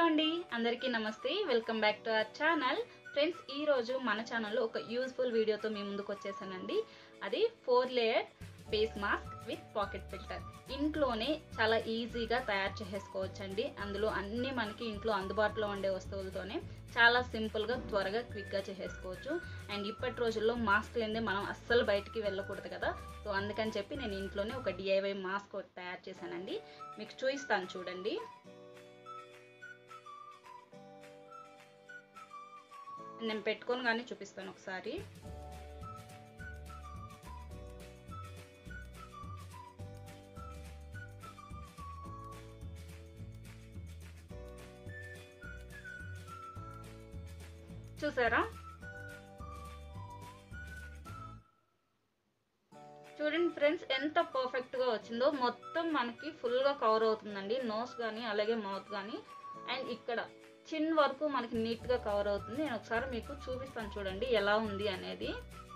అండి అందరికీ నమస్తే welcome back to our channel friends ఈ రోజు మన ఛానల్లో ఒక యూస్ఫుల్ వీడియోతో మీ ముందుకు వచ్చేసానండి అది four layer face mask with pocket filter ఇంట్లోనే చాలా ఈజీగా తయారు చేసేసుకోవచ్చండి అందులో అన్నీ మనకి ఇంట్లో అందుబాటులో ఉండే వస్తువులతోనే చాలా సింపుల్గా త్వరగా క్విక్గా చేసేసుకోవచ్చు అండ్ ఇప్పటి రోజుల్లో మాస్క్ లేదే మనం అస్సలు బయటికి వెళ్ళకూడదు కదా సో అందుకని చెప్పి నేను ఇంట్లోనే ఒక డిఐవై మాస్క్ ఒకటి తయారు చేశానండి మీకు చూపిస్తాను చూడండి నేను పెట్టుకొని కానీ చూపిస్తాను ఒకసారి చూసారా చూడండి ఫ్రెండ్స్ ఎంత పర్ఫెక్ట్గా వచ్చిందో మొత్తం మనకి ఫుల్గా కవర్ అవుతుందండి నోస్ కానీ అలాగే మౌత్ కానీ అండ్ ఇక్కడ చిన్ వరకు మనకి నీట్గా కవర్ అవుతుంది నేను ఒకసారి మీకు చూపిస్తాను చూడండి ఎలా ఉంది అనేది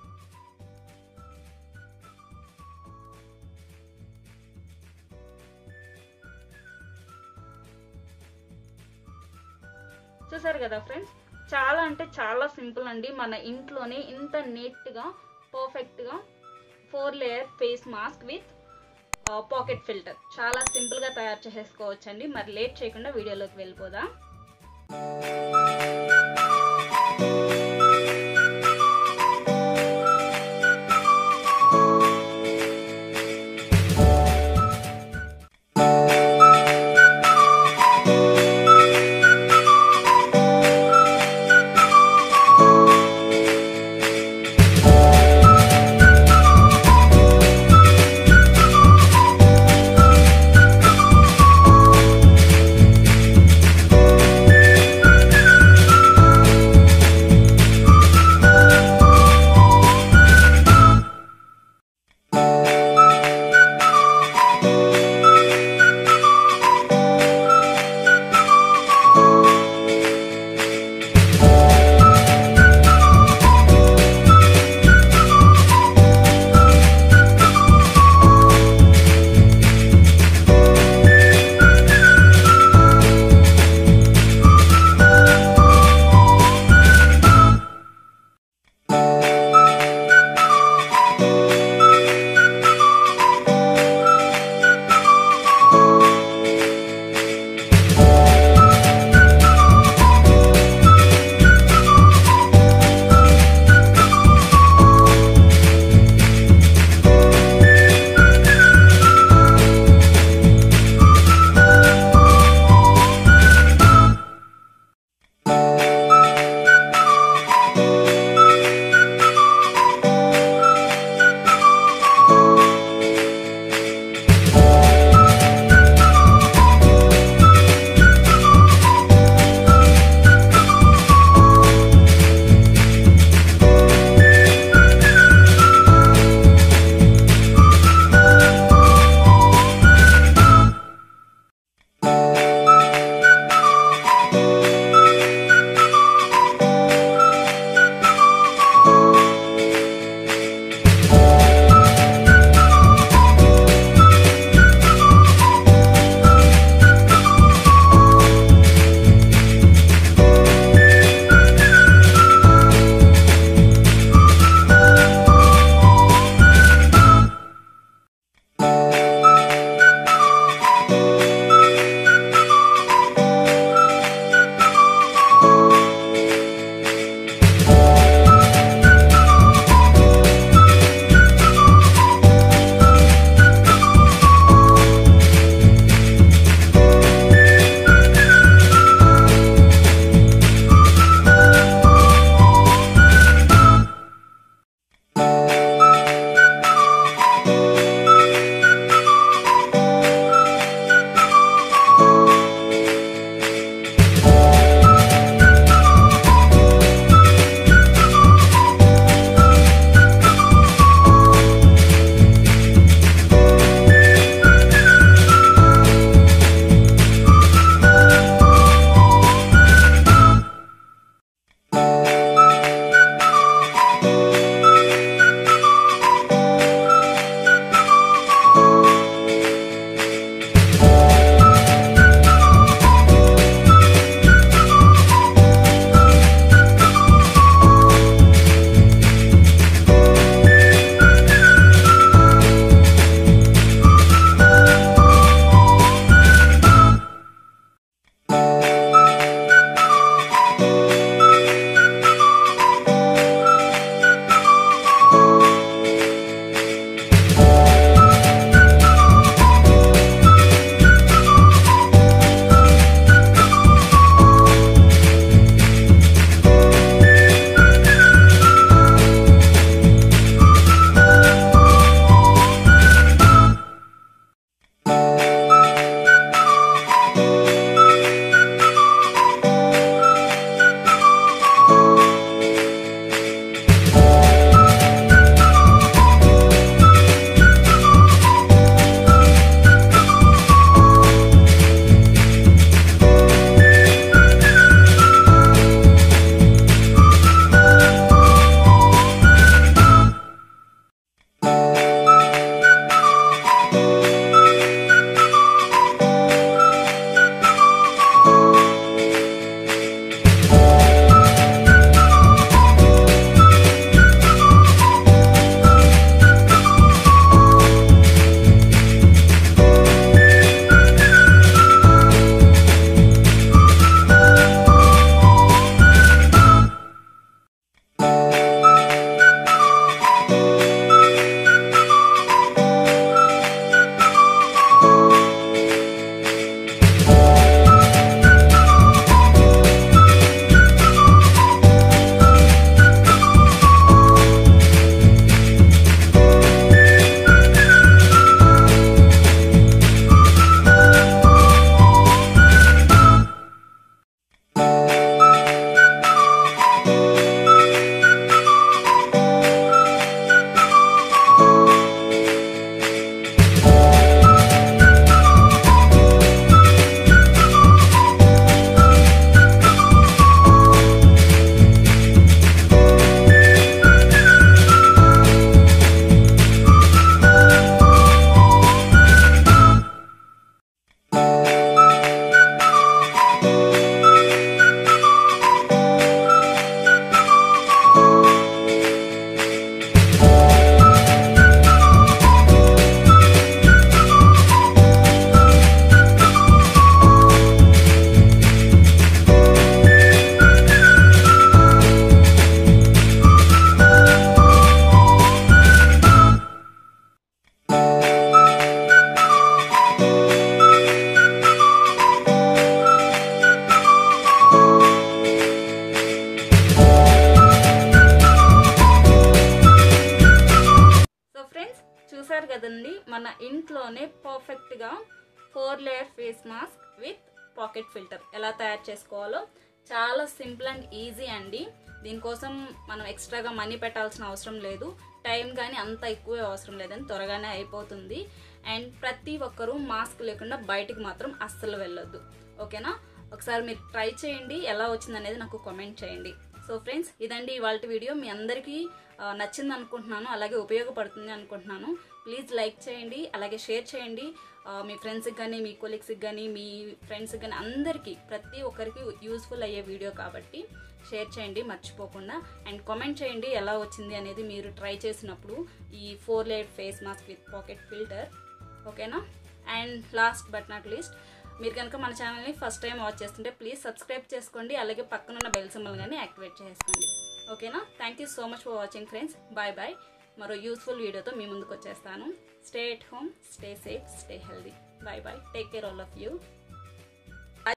చూసారు కదా ఫ్రెండ్స్ చాలా అంటే చాలా సింపుల్ అండి మన ఇంట్లోనే ఇంత నీట్గా పర్ఫెక్ట్గా four layer face mask with pocket filter చాలా సింపుల్గా తయారు చేసేసుకోవచ్చండి మరి లేట్ చేయకుండా వీడియోలోకి వెళ్ళిపోదాం four layer face mask with pocket filter ఎలా తయారు చేసుకోవాలో చాలా సింపుల్ అండ్ ఈజీ అండి దీనికోసం మనం ఎక్స్ట్రాగా మనీ పెట్టాల్సిన అవసరం లేదు టైం కానీ అంత ఎక్కువ అవసరం లేదని త్వరగానే అయిపోతుంది అండ్ ప్రతి ఒక్కరూ మాస్క్ లేకుండా బయటికి మాత్రం అస్సలు వెళ్ళొద్దు ఓకేనా ఒకసారి మీరు ట్రై చేయండి ఎలా వచ్చింది అనేది నాకు కామెంట్ చేయండి సో ఫ్రెండ్స్ ఇదండి ఇవాళ వీడియో మీ అందరికీ ఆ, నచ్చింది అనుకుంటున్నాను అలాగే ఉపయోగపడుతుంది అనుకుంటున్నాను ప్లీజ్ లైక్ చేయండి అలాగే షేర్ చేయండి ఆ, మీ ఫ్రెండ్స్కి కానీ మీ కొలీగ్స్కి కానీ మీ ఫ్రెండ్స్కి కానీ అందరికీ ప్రతి ఒక్కరికి యూస్ఫుల్ అయ్యే వీడియో కాబట్టి షేర్ చేయండి మర్చిపోకుండా అండ్ కామెంట్ చేయండి ఎలా వచ్చింది అనేది మీరు ట్రై చేసినప్పుడు ఈ four layer face mask with pocket filter ఓకేనా and last but not least మీరు కనుక మన ఛానల్ని ఫస్ట్ టైం వాచ్ చేస్తుంటే ప్లీజ్ సబ్స్క్రైబ్ చేసుకోండి అలాగే పక్కనున్న బెల్ సింబల్ కానీ యాక్టివేట్ చేసుకోండి ఓకేనా thank you so much for watching friends bye bye మరో యూస్ఫుల్ వీడియోతో మీ ముందుకు వచ్చేస్తాను stay at home stay safe stay healthy bye bye take care all of you